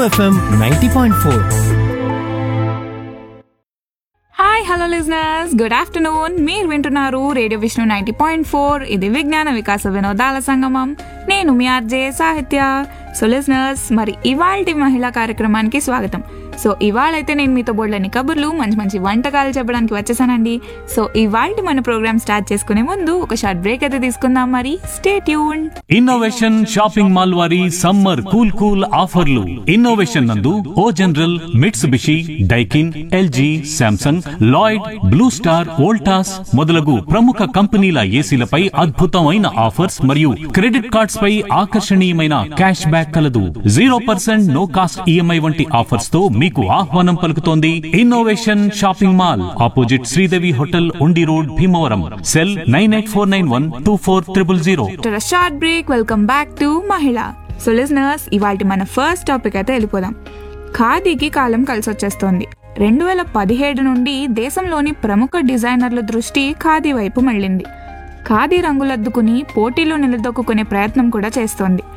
FM ninety point four hi hello listeners good afternoon మీరు వింటున్నారు radio Vishnu ninety point four ఇది విజ్ఞాన వికాస వినోదాల సంగమం నేను మీ ఆర్జే సాహిత్య సో లిజనర్స్ మరి ఇవాల్టి మహిళా కార్యక్రమానికి స్వాగతం సో ఇవాళైతే నేను మీతో బోల్డని కబుర్లు మంచి మంచి వంటకాలు చెప్పడానికి వచ్చేసానండి సో ఇవాల్టి మన ప్రోగ్రామ్ స్టార్ట్ చేసుకునే ముందు ఒక షార్ట్ బ్రేక్ అయితే తీసుకుందాం మరి stay tune innovation shopping mall వారి సమ్మర్ కూల్ కూల్ ఆఫర్లు ఇన్నోవేషన్ నందు O General Mitsubishi Daikin LG Samsung Lloyd Blue Star Voltas మొదలగు ప్రముఖ కంపెనీల ఏసీలపై అద్భుతమైన ఆఫర్స్ మరియు క్రెడిట్ కార్డ్స్ పై ఆకర్షణీయమైన క్యాష్ బ్యాక్ కలదు zero percent no cost EMI వంటి ఆఫర్స్ తో మీకు ఆహ్వానం పలుకుతోంది innovation shopping mall opposite Sridevi hotel Undi road Bhimavaram cell nine eight four nine one two four triple zero after short break welcome back to మహిళ సో లిజనర్స్ ఇవాళ మన ఫస్ట్ టాపిక్ అయితే వెళ్ళిపోదాం ఖాదీకి కాలం కలిసి వచ్చేస్తోంది రెండు వేల పదిహేడు నుండి దేశంలోని ప్రముఖ డిజైనర్ల దృష్టి ఖాదీ వైపు మళ్ళింది ఖాదీ రంగులద్దుకుని పోటీలో నిలదొక్కునే ప్రయత్నం కూడా చేస్తోంది